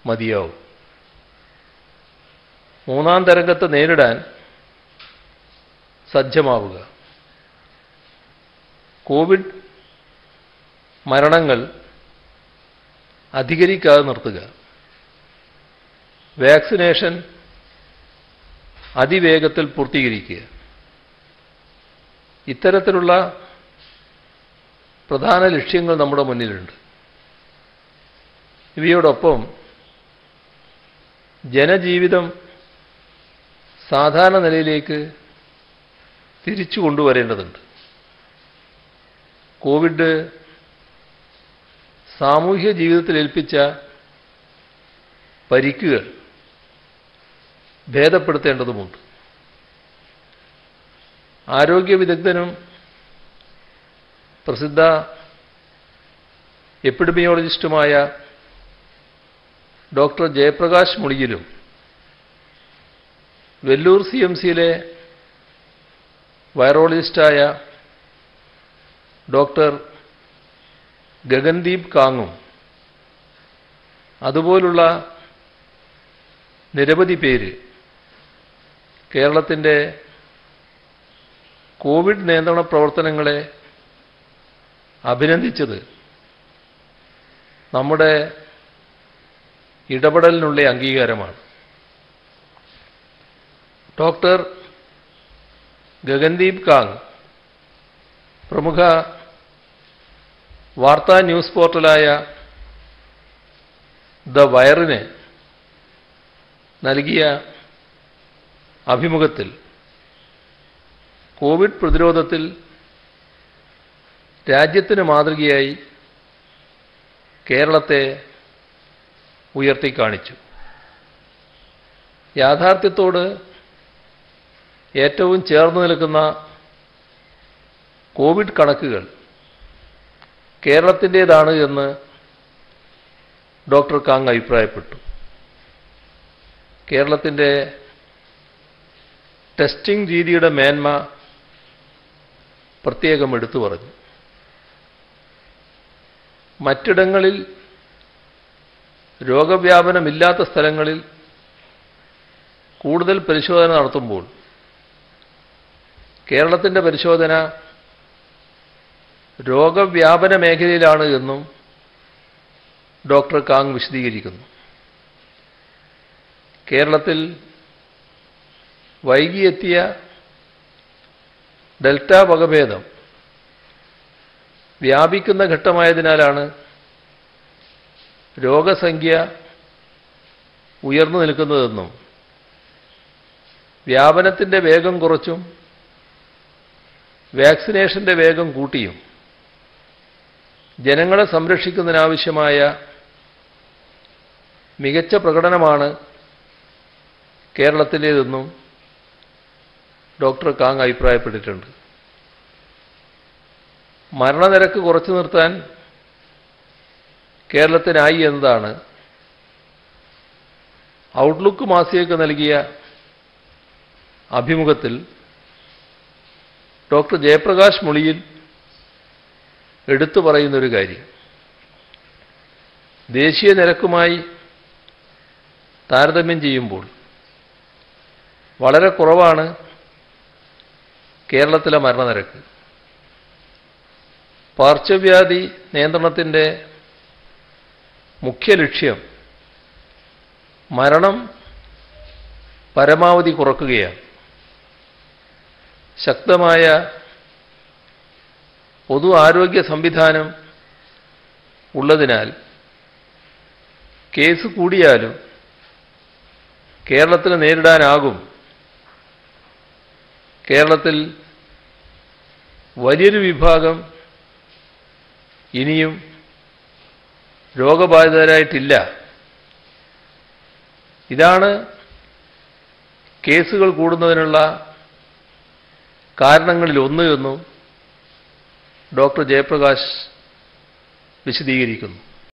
മതിയാവും മൂന്നാം തരംഗത്തെ നേരിടാൻ സജ്ജമാവുക കോവിഡ് മരണങ്ങൾ അധികരിക്കാതെ നിർത്തുക വാക്സിനേഷൻ അതിവേഗത്തിൽ പൂർത്തീകരിക്കുക ഇത്തരത്തിലുള്ള പ്രധാന ലക്ഷ്യങ്ങൾ നമ്മുടെ മുന്നിലുണ്ട് ഇവയോടൊപ്പം ജനജീവിതം സാധാരണ നിലയിലേക്ക് തിരിച്ചു കൊണ്ടുവരേണ്ടതുണ്ട് കോവിഡ് സാമൂഹ്യ ജീവിതത്തിൽ ഏൽപ്പിച്ച പരിക്കുകൾ ഭേദപ്പെടുത്തേണ്ടതുമുണ്ട് ആരോഗ്യ വിദഗ്ധനും പ്രസിദ്ധ എപ്പിഡമിയോളജിസ്റ്റുമായ ഡോക്ടർ ജയപ്രകാശ് മുളിയിലും വെല്ലൂർ സി എം സിയിലെ വൈറോളജിസ്റ്റായ ഡോക്ടർ ഗഗൻദീപ് കാങ്ങും അതുപോലുള്ള നിരവധി പേര് കേരളത്തിൻ്റെ കോവിഡ് നിയന്ത്രണ പ്രവർത്തനങ്ങളെ അഭിനന്ദിച്ചത് നമ്മുടെ ഇടപെടലിനുള്ള അംഗീകാരമാണ് ഡോക്ടർ ഗഗൻദീപ് കാങ് പ്രമുഖ വാർത്താ ന്യൂസ് പോർട്ടലായ ദ വയറിന് നൽകിയ അഭിമുഖത്തിൽ കോവിഡ് പ്രതിരോധത്തിൽ രാജ്യത്തിന് മാതൃകയായി കേരളത്തെ ഉയർത്തിക്കാണിച്ചു യാഥാർത്ഥ്യത്തോട് ഏറ്റവും ചേർന്ന് നിൽക്കുന്ന കോവിഡ് കണക്കുകൾ കേരളത്തിൻ്റേതാണ് എന്ന് ഡോക്ടർ കാങ് അഭിപ്രായപ്പെട്ടു കേരളത്തിൻ്റെ ടെസ്റ്റിംഗ് രീതിയുടെ മേന്മ പ്രത്യേകം എടുത്തു പറഞ്ഞു മറ്റിടങ്ങളിൽ രോഗവ്യാപനമില്ലാത്ത സ്ഥലങ്ങളിൽ കൂടുതൽ പരിശോധന നടത്തുമ്പോൾ കേരളത്തിൻ്റെ പരിശോധന രോഗവ്യാപന മേഖലയിലാണ് എന്നും ഡോക്ടർ കാങ് വിശദീകരിക്കുന്നു കേരളത്തിൽ വൈകിയെത്തിയ ഡെൽറ്റ വകഭേദം വ്യാപിക്കുന്ന ഘട്ടമായതിനാലാണ് രോഗസംഖ്യ ഉയർന്നു നിൽക്കുന്നതെന്നും വ്യാപനത്തിൻ്റെ വേഗം കുറച്ചും വാക്സിനേഷൻ്റെ വേഗം കൂട്ടിയും ജനങ്ങളെ സംരക്ഷിക്കുന്നതിനാവശ്യമായ മികച്ച പ്രകടനമാണ് കേരളത്തിലേതെന്നും ഡോക്ടർ കാങ് അഭിപ്രായപ്പെട്ടിട്ടുണ്ട് മരണനിരക്ക് കുറച്ചു നിർത്താൻ കേരളത്തിനായി എന്നതാണ് ഔട്ട്ലുക്ക് മാസികയ്ക്ക് നൽകിയ അഭിമുഖത്തിൽ ഡോക്ടർ ജയപ്രകാശ് മുളിയിൽ എടുത്തു പറയുന്നൊരു കാര്യം ദേശീയ നിരക്കുമായി താരതമ്യം ചെയ്യുമ്പോൾ വളരെ കുറവാണ് കേരളത്തിലെ മരണനിരക്ക് പാർശ്വവ്യാധി നിയന്ത്രണത്തിൻ്റെ മുഖ്യ ലക്ഷ്യം മരണം പരമാവധി കുറക്കുകയാണ് ശക്തമായ പൊതു ആരോഗ്യ സംവിധാനം ഉള്ളതിനാൽ കേസ് കൂടിയാലും കേരളത്തിന് നേരിടാനാകും കേരളത്തിൽ വലിയൊരു വിഭാഗം ഇനിയും രോഗബാധിതരായിട്ടില്ല ഇതാണ് കേസുകൾ കൂടുന്നതിനുള്ള കാരണങ്ങളിൽ ഒന്ന് എന്നും ഡോക്ടർ ജയപ്രകാശ് വിശദീകരിക്കുന്നു